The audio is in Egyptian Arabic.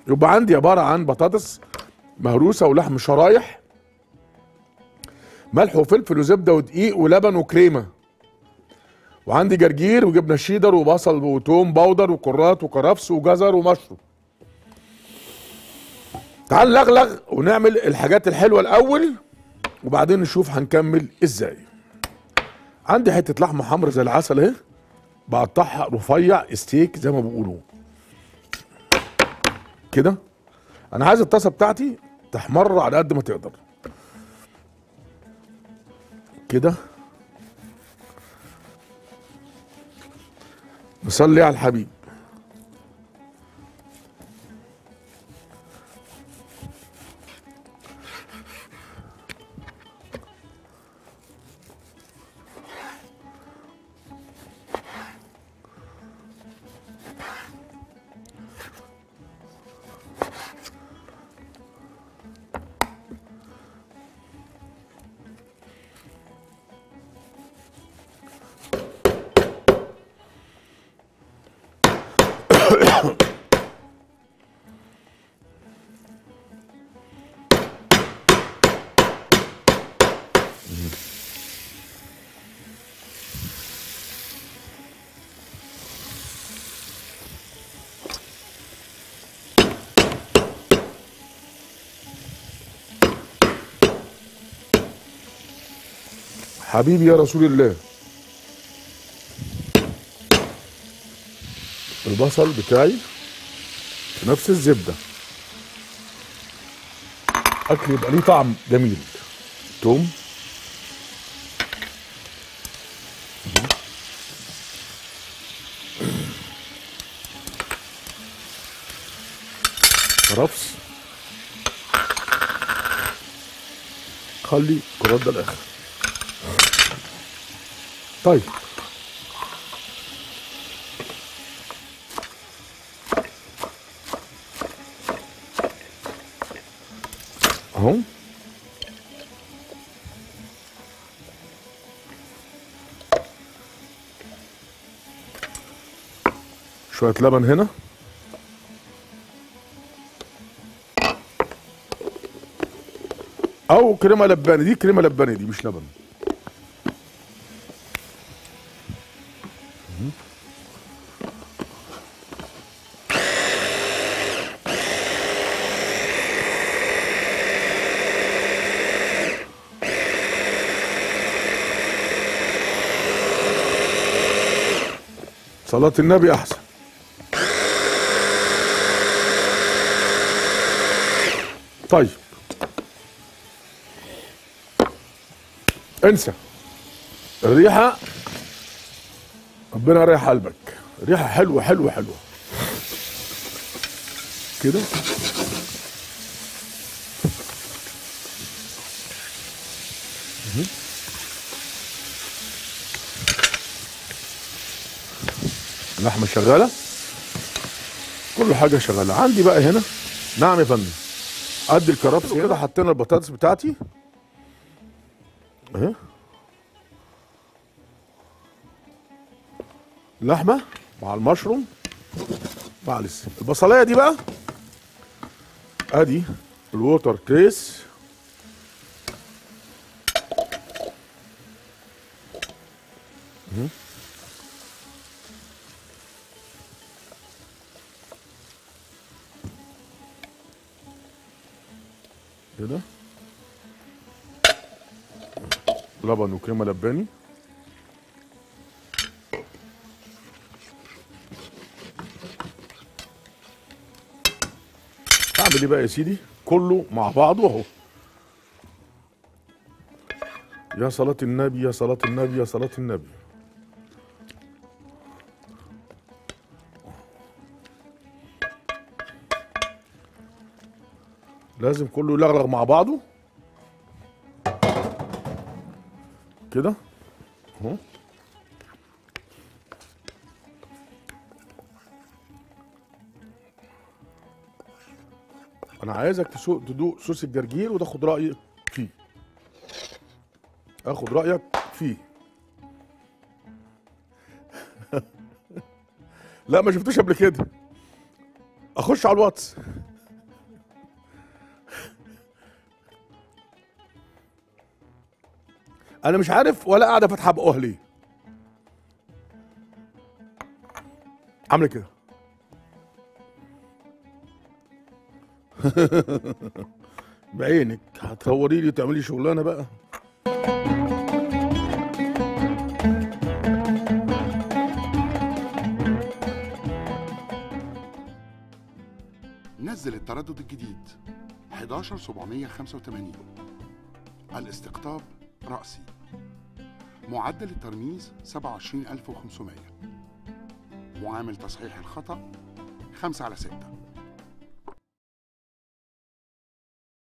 يبقى عندي عباره عن بطاطس مهروسه ولحم شرايح ملح وفلفل وزبده ودقيق ولبن وكريمه وعندي جرجير وجبنه شيدر وبصل وتوم باودر وكرات وكرفس وجزر ومشروم تعال نلغلغ ونعمل الحاجات الحلوه الاول وبعدين نشوف هنكمل ازاي عندي حته لحمه حمرا زي العسل اهي بقطعها رفيع ستيك زي ما بيقولوا كده انا عايز الطاسه بتاعتي تحمر على قد ما تقدر كده نصلي على الحبيب حبيبي يا رسول الله البصل بتاعي في نفس الزبده اكل يبقى ليه طعم جميل توم كرفس خلي الكرات ده الاخر طيب اهو شوية لبن هنا أو كريمة لباني دي كريمة لباني دي مش لبن صلاة النبي أحسن طيب انسى الريحة ربنا يريح قلبك ريحة حلوة حلوة حلوة كده مهم. اللحمة شغالة كل حاجة شغالة عندي بقى هنا نعم يا فندم قد الكرفس كده حطينا البطاطس بتاعتي اهي لحمة مع المشروم مع لسه البصلاية دي بقى ادي الووتر كريس مهم. كده لبن وكريمه لباني اعمل ايه بقى يا سيدي كله مع بعضه اهو يا صلاة النبي يا صلاة النبي يا صلاة النبي لازم كله يلغلغ مع بعضه كده اهو انا عايزك تسوق تدوق صوص الجرجير وتاخد رايك فيه اخد رايك فيه لا ما شفتوش قبل كده اخش على الواتس انا مش عارف ولا قاعده فاتحه بقها ليه عامله كده بعينك هتصوري لي وتعملي شغلانه بقى نزل التردد الجديد 11785 الاستقطاب رأسي معدل الترميز 27500 معامل تصحيح الخطأ 5 على 6